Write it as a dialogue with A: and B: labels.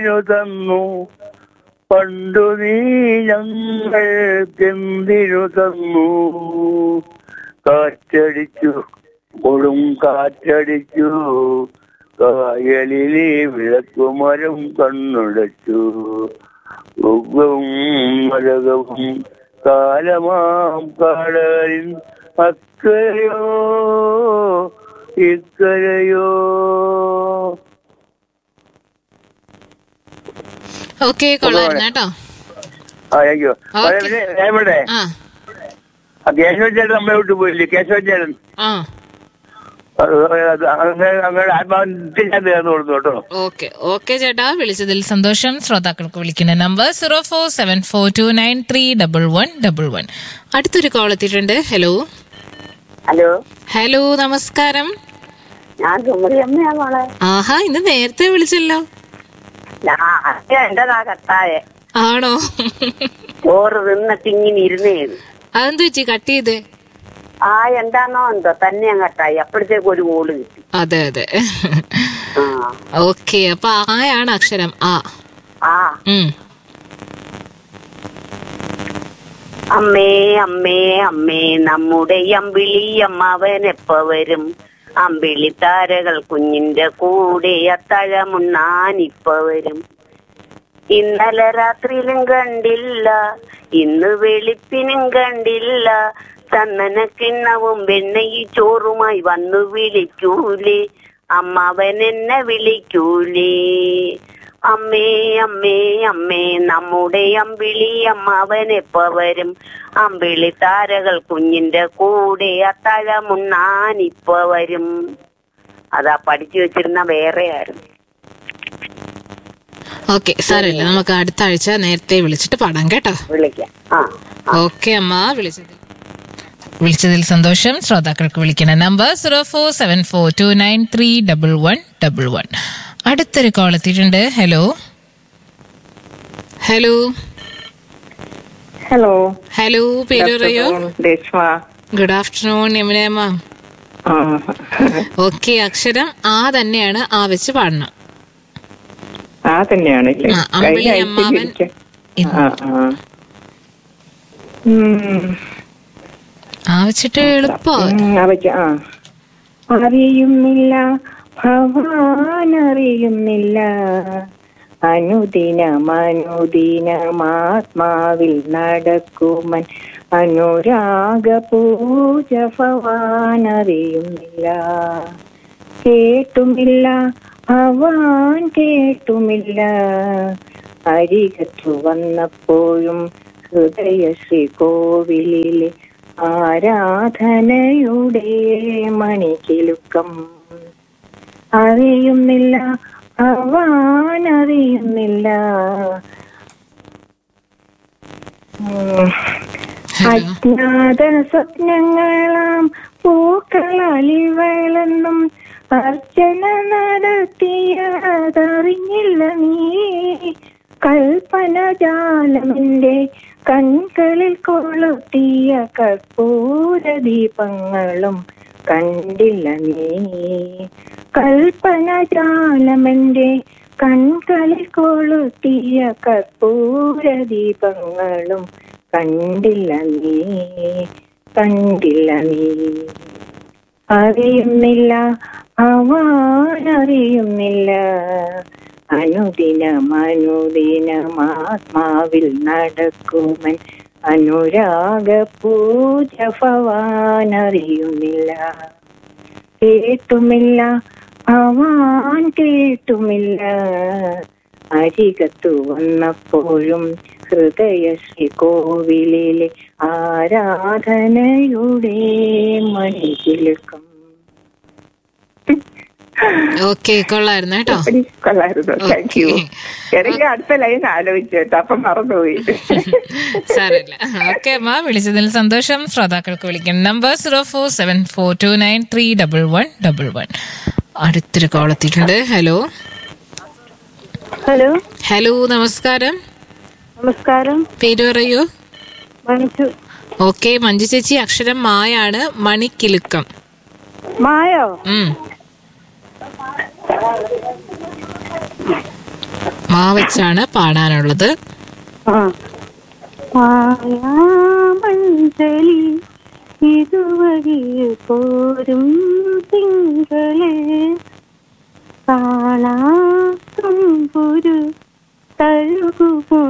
A: തന്നു പണ്ടു നീ ഞങ്ങൾക്കെന്തിനു തന്നു കാറ്റടിച്ചു കൊടും കാറ്റടിച്ചു കായലിലെ വിളക്കുമരം കണ്ണുടച്ചു ഉഗ്ഗവും മരകവും കാലമാം കാടലിൻ അക്കരയോ ഇക്കരയോ
B: ഓക്കെ കൊള്ളായിരുന്നു കേട്ടോ
A: ആ അയ്യോ
B: ഓക്കേ.
A: എവിടെ
B: ആ
A: ആ കേശവച്ചേട്ടൻ നമ്മളെ വിട്ടു പോയില്ലേ കേശവച്ചേട്ടൻ
B: ആ
A: അത് അത് അങ്ങനെ അങ്ങനെ ആത്മാവിന് ഞാൻ തീർന്നു കൊടുത്തു കേട്ടോ
B: ഓക്കെ ഓക്കെ ചേട്ടാ വിളിച്ചതിൽ സന്തോഷം ശ്രോതാക്കൾക്ക് വിളിക്കുന്ന number zero four seven four two nine three double one double one അടുത്തൊരു കോൾ എത്തിയിട്ടുണ്ട് ഹലോ
C: ഹലോ
B: ഹലോ നമസ്കാരം
C: ഞാൻ കുമരി അമ്മയാ മോളെ
B: ആഹാ ഇന്ന് നേരത്തെ വിളിച്ചല്ലോ
C: ഞാൻ എന്റെതാ കത്തായെ
B: ആണോ
C: ചോറ് തിന്നിട്ട് ഇങ്ങനെ ഇരുന്നേത്
B: അതെന്ത് വെച്ചി കട്ട് ചെയ്തേ
C: ആ എന്താണോ എന്തോ തന്നെ ഞാൻ കട്ടായി അപ്പോഴത്തേക്ക് ഒരു കോള് കിട്ടി
B: അതെ അതെ
C: ആ
B: ഓക്കെ അപ്പൊ ആയാണ് അക്ഷരം ആ
C: ആ
B: ഉം
C: അമ്മേ അമ്മേ അമ്മേ നമ്മുടെ അമ്പിളി അമ്മാവൻ എപ്പ വരും അമ്പിളി താരകൾ കുഞ്ഞിന്റെ കൂടെ അത്തഴമുണ്ണാൻ ഇപ്പ വരും ഇന്നലെ രാത്രിയിലും കണ്ടില്ല ഇന്ന് വെളുപ്പിനും കണ്ടില്ല ചന്ദന കിണ്ണവും വെണ്ണയി ചോറുമായി വന്നു വിളിക്കൂലേ അമ്മാവൻ എന്നെ വിളിക്കൂലേ അമ്മേ അമ്മേ അമ്മേ നമ്മുടെ അമ്പിളി അമ്മാവൻ എപ്പ വരും അമ്പിളി താരകൾ കുഞ്ഞിന്റെ കൂടെ അത്തഴമുണ്ണാൻ ഇപ്പ വരും അതാ പഠിച്ചു വെച്ചിരുന്ന വേറെ ആയിരുന്നു
B: ഓക്കെ സാരമില്ല നമുക്ക് അടുത്ത ആഴ്ച നേരത്തെ വിളിച്ചിട്ട് പാടാം കേട്ടോ
C: വിളിക്കാം ആ
B: ഓക്കെ അമ്മ വിളിച്ചതിൽ വിളിച്ചതിൽ സന്തോഷം ശ്രോതാക്കൾക്ക് വിളിക്കുന്ന number zero four seven four two nine three double one double one അടുത്തൊരു കോൾ എത്തിയിട്ടുണ്ട് ഹലോ ഹലോ
D: ഹലോ
B: ഹലോ പേര് പറയോ
D: രേഷ്മ
B: ഗുഡ് ആഫ്റ്റർനൂൺ യമുനയമ്മ
D: ആ.
B: ഓക്കെ അക്ഷരം ആ തന്നെയാണ് ആ വെച്ച് പാടണം
D: ആ തന്നെയാണല്ലേ
B: ആ, അമ്പിളി
D: കഴിഞ്ഞ ആഴ്ച
B: അമ്മാവൻ.
D: വിളിച്ച-
B: ഇന്ന്.
D: ആ, ആ. ഉം.
B: ആ വെച്ചിട്ട് എളുപ്പോ
D: ഉം, അവയ്ക്ക് ആ അറിയുന്നില്ല ഭവാൻ അറിയുന്നില്ല അനുദിനം അനുദിനമാത്മാവിൽ നടക്കുമൻ അനുരാഗ പൂജ ഭവാൻ അറിയുന്നില്ല കേട്ടുമില്ല ഭവാൻ കേട്ടുമില്ല അരികത്തു വന്നപ്പോഴും ഹൃദയശ്രീ കോവിലിലെ ആരാധനയുടെ മണികിലുക്കം അറിയുന്നില്ല ഭവാൻ അറിയുന്നില്ല ഉം. അജ്ഞാത സ്വപ്നങ്ങളാം പൂക്കളലിവളെന്നും അർച്ചന നടത്തിയതറിഞ്ഞില്ല നീ കൽപ്പനജാലമിന്റെ കൺകളിൽ കൊളുത്തിയ കർപ്പൂര ദീപങ്ങളും കണ്ടില്ല നീ കൽപ്പനജാലമെന്റെ കൺകളിൽ കൊളുത്തിയ കർപ്പൂര ദീപങ്ങളും കണ്ടില്ല നീ കണ്ടില്ല നീ അറിയുന്നില്ല അവൻ അറിയുന്നില്ല അനുദിനം അനുദിനം ആത്മാവിൽ നടക്കുമൻ അനുരാഗ പൂജ ഭവാൻ അറിയുന്നില്ല കേട്ടുമില്ല ഭവാൻ കേട്ടുമില്ല അരികത്തു വന്നപ്പോഴും ഹൃദയശ്രീ കോവിലിലെ ആരാധനയുടെ മണികിലുക്കം
B: ഓക്കെ കൊള്ളായിരുന്നു കേട്ടോ
D: കൊള്ളായിരുന്നു താങ്ക് യു
B: Okay.
D: ഇടയ്ക്ക് അടുത്ത ലൈൻ ആലോചിച്ചു കേട്ടോ അപ്പൊ മറന്നുപോയി
B: സാരമില്ല ഓക്കെ അമ്മ വിളിച്ചതിൽ സന്തോഷം ശ്രോതാക്കൾക്ക് വിളിക്കണം number zero four seven four two nine three double one double one അടുത്തൊരു കോൾ എത്തിയിട്ടുണ്ട് ഹലോ
E: ഹലോ
B: ഹലോ നമസ്കാരം
E: നമസ്കാരം
B: പേര് പറയൂ
E: മണിച്ചു
B: ഓക്കെ മഞ്ജു ചേച്ചി അക്ഷരം മായാണ് മണിക്കിലുക്കം
E: മായോ
B: ഉം. മാ വെച്ചാണ് പാടാനുള്ളത്
E: ആ മായാമഞ്ചലി ഇതുവഴിയിൽ പോരും തിങ്കളെ കാണാത്തുമ്പുരു തഴുകുമോ